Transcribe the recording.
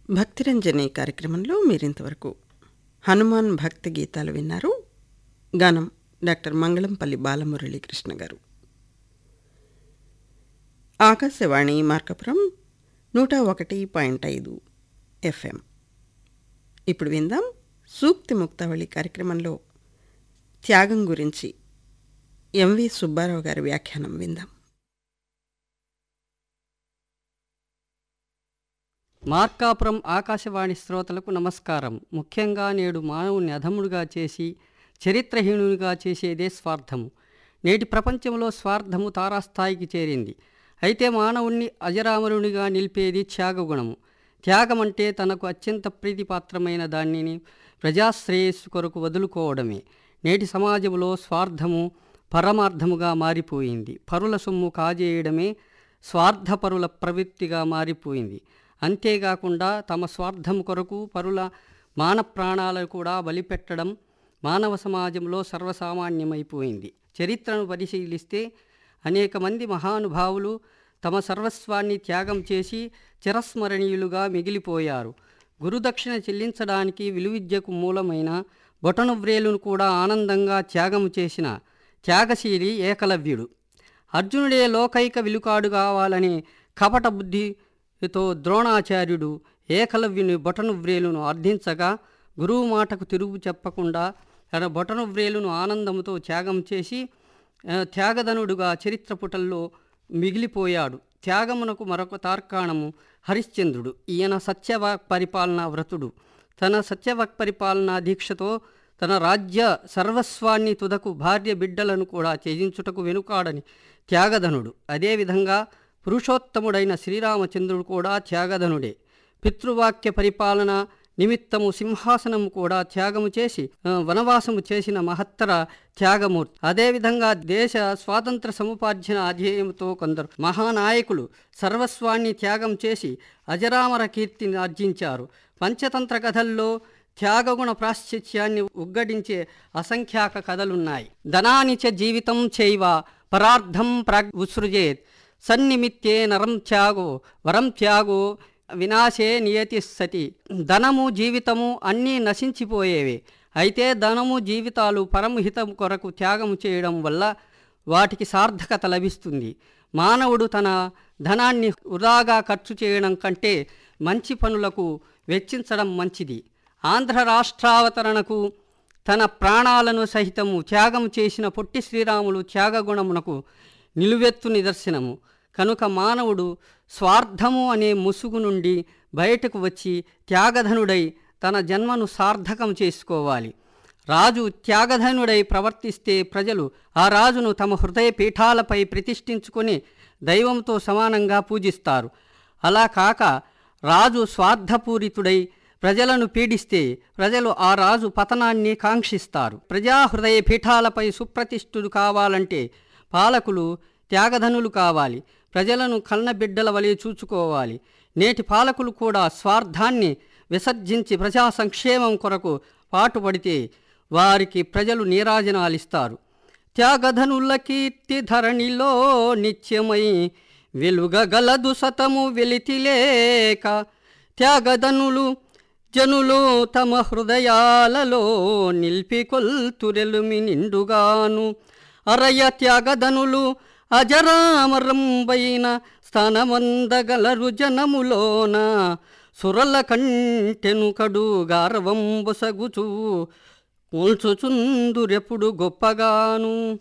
భక్తిరంజని కార్యక్రమంలో మీరింతవరకు హనుమాన్ భక్తి గీతాలు విన్నారు గానం డాక్టర్ మంగళంపల్లి బాలమురళీకృష్ణ గారు ఆకాశవాణి మార్కపురం నూట ఒకటి పాయింట్ ఐదు ఎఫ్ఎం ఇప్పుడు విందాం సూక్తి ముక్తావళి కార్యక్రమంలో త్యాగం గురించి ఎంవి సుబ్బారావు గారి వ్యాఖ్యానం విందాం మార్కాపురం ఆకాశవాణి శ్రోతలకు నమస్కారం ముఖ్యంగా నేడు మానవుని అధముడుగా చేసి చరిత్రహీనునిగా చేసేదే స్వార్థము నేటి ప్రపంచంలో స్వార్థము తారాస్థాయికి చేరింది అయితే మానవుణ్ణి అజరామరునిగా నిలిపేది త్యాగగుణము త్యాగం అంటే తనకు అత్యంత ప్రీతిపాత్రమైన దానిని ప్రజాశ్రేయస్సు కొరకు వదులుకోవడమే నేటి సమాజంలో స్వార్థము పరమార్థముగా మారిపోయింది పరుల సొమ్ము కాజేయడమే స్వార్థపరుల ప్రవృత్తిగా మారిపోయింది అంతేకాకుండా తమ స్వార్థం కొరకు పరుల మాన ప్రాణాలను కూడా బలిపెట్టడం మానవ సమాజంలో సర్వసామాన్యమైపోయింది చరిత్రను పరిశీలిస్తే అనేక మంది మహానుభావులు తమ సర్వస్వాన్ని త్యాగం చేసి చిరస్మరణీయులుగా మిగిలిపోయారు గురుదక్షిణ చెల్లించడానికి విలువిద్యకు మూలమైన బొటనువ్రేలును కూడా ఆనందంగా త్యాగము చేసిన త్యాగశీలి ఏకలవ్యుడు అర్జునుడే లోకైక విలుకాడు కావాలనే కపట బుద్ధితో ద్రోణాచార్యుడు ఏకలవ్యుని బొటనువ్రేలును అర్థించగా గురువు మాటకు తిరుగు చెప్పకుండా తన బొటనువ్రేలును ఆనందముతో త్యాగం చేసి ఆ, త్యాగధనుడుగా చరిత్ర పుటల్లో మిగిలిపోయాడు త్యాగమునకు మరొక తార్కాణము హరిశ్చంద్రుడు ఈయన సత్యవాక్ పరిపాలనా వ్రతుడు తన సత్యవాక్ పరిపాలనా దీక్షతో తన రాజ్య సర్వస్వాన్ని తుదకు భార్య బిడ్డలను కూడా త్యజించుటకు వెనుకాడని త్యాగధనుడు అదేవిధంగా పురుషోత్తముడైన శ్రీరామచంద్రుడు కూడా త్యాగధనుడే పితృవాక్య పరిపాలన నిమిత్తము సింహాసనము కూడా త్యాగము చేసి ఆ, వనవాసము చేసిన మహత్తర త్యాగమూర్తి అదేవిధంగా దేశ స్వాతంత్ర సముపార్జన అధ్యేయంతో కొందరు మహానాయకులు సర్వస్వాన్ని త్యాగం చేసి అజరామర కీర్తిని ఆర్జించారు పంచతంత్ర కథల్లో త్యాగగుణ ప్రాశ్చిత్యాన్ని ఉగ్గడించే అసంఖ్యాక కథలున్నాయి ధనానిచ జీవితం చైవ పరార్థం ప్రాగ్ ఉత్సృజేత్ సన్నిమిత్తే నరం త్యాగో వరం త్యాగో వినాశే నియతి సతి ధనము జీవితము అన్నీ నశించిపోయేవే అయితే ధనము జీవితాలు పరమహితం కొరకు త్యాగము చేయడం వల్ల వాటికి సార్థకత లభిస్తుంది మానవుడు తన ధనాన్ని వృధాగా ఖర్చు చేయడం కంటే మంచి పనులకు వెచ్చించడం మంచిది ఆంధ్ర రాష్ట్రావతరణకు తన ప్రాణాలను సహితము త్యాగం చేసిన పొట్టి శ్రీరాములు త్యాగగుణమునకు నిలువెత్తు నిదర్శనము కనుక మానవుడు స్వార్థము అనే ముసుగు నుండి బయటకు వచ్చి త్యాగధనుడై తన జన్మను సార్థకం చేసుకోవాలి రాజు త్యాగధనుడై ప్రవర్తిస్తే ప్రజలు ఆ రాజును తమ హృదయ పీఠాలపై ప్రతిష్ఠించుకొని దైవంతో సమానంగా పూజిస్తారు అలా కాక రాజు స్వార్థపూరితుడై ప్రజలను పీడిస్తే ప్రజలు ఆ రాజు పతనాన్ని కాంక్షిస్తారు ప్రజా హృదయ పీఠాలపై సుప్రతిష్ఠుడు కావాలంటే పాలకులు త్యాగధనులు కావాలి ప్రజలను కన్నబిడ్డల వలె చూచుకోవాలి నేటి పాలకులు కూడా స్వార్థాన్ని విసర్జించి ప్రజా సంక్షేమం కొరకు పాటుపడితే వారికి ప్రజలు నీరాజనాలిస్తారు త్యాగధనుల కీర్తి ధరణిలో నిత్యమై వెలుగగలదు సతము వెలితిలేక త్యాగధనులు జనులు తమ హృదయాలలో నిలిపి కొల్తురెలుమి నిండుగాను అరయ త్యాగధనులు అజరామరంబైన స్థానమందగలరు జనములోన సురల కంటెను కడు గారవంబుసగుచు కూల్చుచుందురెప్పుడు గొప్పగాను